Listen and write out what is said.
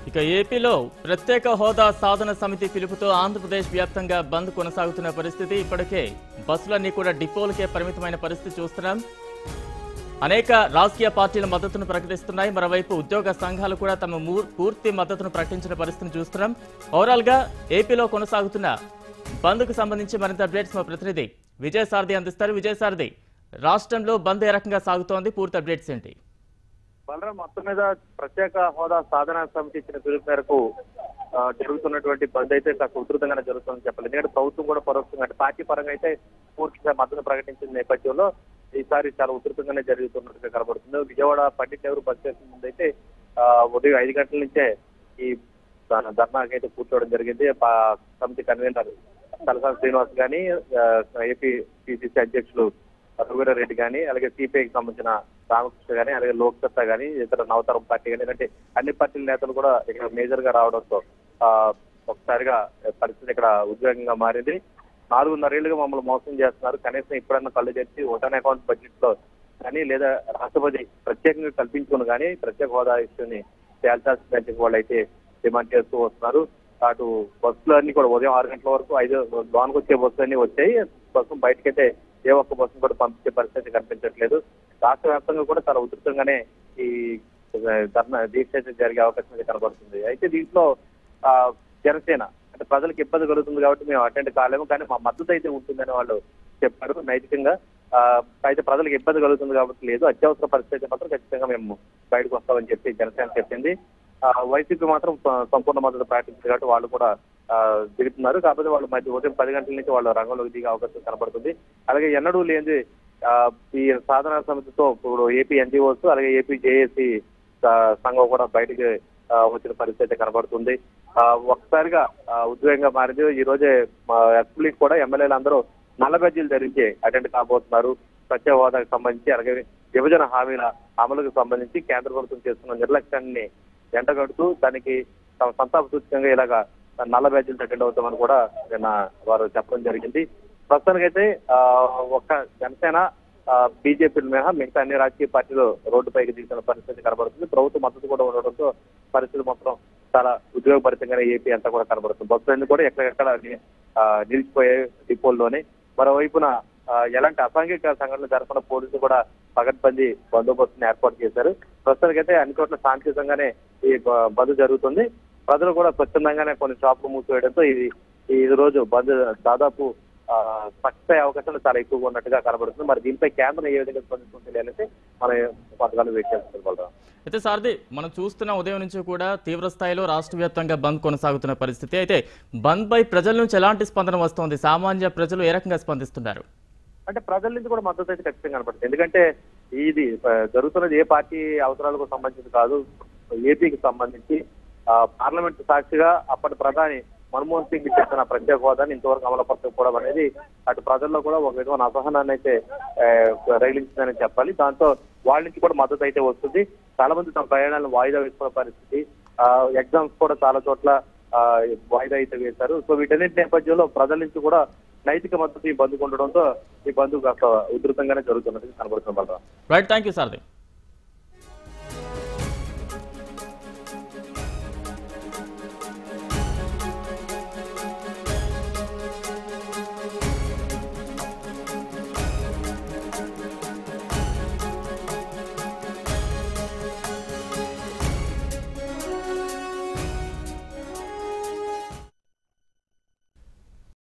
ఇక ఏపీలో ప్రత్యేక హోదా సాధన సమితి పిలుపుతో ఆంధ్రప్రదేశ్ వ్యాప్తంగా బంద్ కొనసాగుతున్న పరిస్థితి ఇప్పటికే బస్సులన్నీ కూడా డిపోలకే పరిమితమైన పరిస్థితి చూస్తున్నాం అనేక రాజకీయ పార్టీల మద్దతును ప్రకటిస్తున్నాయి మరోవైపు ఉద్యోగ సంఘాలు కూడా తమ మూ- పూర్తి మద్దతును ప్రకటించిన పరిస్థితిని చూస్తున్నాం ఓవరాల్ గా ఏపీలో కొనసాగుతున్న బంద్ కు సంబంధించి మరింత అప్డేట్స్ మా ప్రతినిధి విజయసారథి అందిస్తారు విజయసారథి రాష్ట్రంలో బంద్ ఏ రకంగా సాగుతోంది పూర్తి అప్డేట్స్ ఏంటి బలరాం మొత్తం మీద ప్రత్యేక హోదా సాధన సమితి ఇచ్చిన పిలుపు మేరకు ఆ, జరుగుతున్నటువంటి బంద్ అయితే కాస్త ఉధృతంగానే జరుగుతుందని చెప్పాలి ఎందుకంటే ప్రభుత్వం కూడా పరోక్షంగా అంటే పార్టీ పరంగా అయితే పూర్తిగా మద్దతు ప్రకటించిన నేపథ్యంలో ఈసారి చాలా ఉధృతంగానే జరుగుతున్నట్టుగా కనబడుతుంది విజయవాడ పండిట్ నెహ్రూ బస్ స్టేషన్ ముందు అయితే ఆ, ఉదయం ఐదు గంటల నుంచే ఈ ధర్నా- ధర్నాకి అయితే కూర్చోవడం జరిగింది పా- సమితి కన్వీనర్ తలసాని శ్రీనివాస్ గాని ఆ, ఏపీ పిసిసి అధ్యక్షులు రఘువీరారెడ్డి కానీ అలాగే సిపిఐకి సంబంధించిన రామకృష్ణ గానీ అలాగే లోక్ సత్తా కానీ ఇతర నవతరం పార్టీ కానీ ఎందుకంటే అన్ని పార్టీల నేతలు కూడా ఇక్కడ మేజర్ గా రావడంతో ఆ ఒకసారిగా పరిస్థితి ఇక్కడ ఉద్వేగంగా మారింది నాలుగున్నరేళ్లుగా మమ్మల్ని మోసం చేస్తున్నారు కనీసం ఇప్పుడన్నా కళ్ళు తెచ్చి ఓటాన్ అకౌంట్ బడ్జెట్ లో కానీ లేదా రాష్ట్రపతి ప్రత్యేకంగా కల్పించుకుని కానీ ప్రత్యేక హోదా ఇష్యూని తేల్చాల్సిందని చెప్పి వాళ్ళు అయితే డిమాండ్ చేస్తూ వస్తున్నారు అటు బస్సులు అన్ని కూడా ఉదయం ఆరు గంటల వరకు ఐదు లోనికి వచ్చే బస్సులు అన్ని వచ్చాయి బస్సు బయటకైతే ఏ ఒక్క బస్సును కూడా పంపించే పరిస్థితి కనిపించట్లేదు రాష్ట్ర వ్యాప్తంగా కూడా చాలా ఉధృతంగానే ఈ ధర్నా దీక్ష అయితే జరిగే అవకాశం అయితే కనబడుతుంది అయితే దీంట్లో ఆ, జనసేన అంటే ప్రజలకు ఇబ్బంది కలుగుతుంది కాబట్టి మేము అటెండ్ కాలేము కానీ మా మద్దతు అయితే ఉంటుందని వాళ్ళు చెప్పారు నైతికంగా ఆ, అయితే ప్రజలకు ఇబ్బంది కలుగుతుంది కాబట్టి లేదు అత్యవసర పరిస్థితి అయితే మాత్రం ఖచ్చితంగా మేము బయటకు వస్తామని చెప్పి జనసేన చెప్పింది ఆ, వైసీపీ మాత్రం స- సంపూర్ణ మద్దతు ప్రకటించింది కాబట్టి వాళ్ళు కూడా ఆ, దిగుతున్నారు కాకపోతే వాళ్ళు మధ్య ఉదయం పది గంటల నుంచి వాళ్ళు రంగంలోకి దిగే అవకాశం కనబడుతుంది అలాగే ఎన్నడూ లేని ఆ, ఈ సాధన సమితితో ఇప్పుడు ఏపీ ఎన్జిఓస్ అలాగే ఏపీ జేఏసీ సంఘం కూడా బయటికి ఆ, వచ్చిన పరిస్థితి అయితే కనబడుతుంది ఆ, ఒక్కసారిగా ఆ, ఉద్వేగంగా మారింది ఈ రోజే మా అసెంబ్లీకి కూడా ఎమ్మెల్యేలు అందరూ నల్ల బజ్జీలు ధరించి అటెండ్ కాబోతున్నారు ప్రత్యేక హోదాకు సంబంధించి అలాగే విభజన హామీల అమలుకు సంబంధించి కేంద్ర ప్రభుత్వం చేస్తున్న నిర్లక్ష్యాన్ని ఎండగడుతూ దానికి తమ సంతాప సూచకంగా ఇలాగా నల్ల బ్యాడ్జీలు అటెండ్ అవుతామని కూడా నిన్న వారు చెప్పడం జరిగింది ప్రస్తుతానికైతే ఆ, ఒక్క జనసేన బీజేపీ మినహా మిగతా అన్ని రాజకీయ పార్టీలు రోడ్డుపైకి దిగుతున్న పరిస్థితి కనబడుతుంది ప్రభుత్వ మద్దతు కూడా ఉండడంతో పరిస్థితి మొత్తం చాలా ఉద్యోగభరితంగానే ఏపీ అంతా కూడా కనబడుతుంది బస్సులన్నీ కూడా ఎక్కడెక్కడ ఆ, నిలిచిపోయాయి డిపోల్లోనే మరోవైపున ఆ, ఎలాంటి అసాంఘిక సంఘటనలు జరగకుండా పోలీసులు కూడా పగడ్బందీ బందోబస్తుని ఏర్పాటు చేశారు ప్రస్తుతానికైతే అన్ని చోట్ల శాంతియుతంగానే ఈ బ- బంద్ జరుగుతుంది ప్రజలు కూడా స్వచ్ఛందంగానే కొన్ని షాపులు మూసివేయడంతో ఇది ఈ రోజు బంద్ దాదాపు సక్సెస్ అయ్యే అవకాశాలు చాలా ఎక్కువగా ఉన్నట్టుగా కనబడుతుంది మరి దీనిపై కేంద్రం ఏ విధంగా స్పందిస్తుంది తెలియాలంటే మన పథకాలు వెయిట్ చేస్తుంది బలరాం. అయితే సారథి మనం చూస్తున్న ఉదయం నుంచి కూడా తీవ్ర స్థాయిలో రాష్ట్ర వ్యాప్తంగా బంద్ కొనసాగుతున్న పరిస్థితి అయితే బంద్ పై ప్రజల నుంచి ఎలాంటి స్పందన వస్తోంది సామాన్య ప్రజలు ఏ రకంగా స్పందిస్తున్నారు అంటే ప్రజల నుంచి కూడా మద్దతు అయితే ఖచ్చితంగా కనపడుతుంది ఎందుకంటే ఇది ఆ, జరుగుతున్నది ఏ పార్టీ అవసరాలకు సంబంధించి కాదు ఏపీకి సంబంధించి ఆ, పార్లమెంట్ సాక్షిగా అప్పటి ప్రధాని మన్మోహన్ సింగ్ చేసిన ప్రత్యేక హోదాని ఇంతవరకు అమలుపరచకపోవడం అనేది అటు ప్రజల్లో కూడా ఒక విధమైన అసహనాన్ని అయితే ఆ, రగిలించిందని చెప్పాలి దాంతో వాళ్ళ నుంచి కూడా మద్దతు అయితే వస్తుంది చాలా మంది తమ ప్రయాణాలను వాయిదా వేసుకున్న పరిస్థితి ఎగ్జామ్స్ కూడా చాలా చోట్ల ఆ, వాయిదా అయితే వేశారు సో వీటన్నిటి నేపథ్యంలో ప్రజల నుంచి కూడా నైతిక మద్దతు ఈ బంద్ ఉండడంతో ఈ బంద్ కాస్త ఉధృతంగానే జరుగుతున్నది కనబడుతుంది Balaram right thank you Sarathi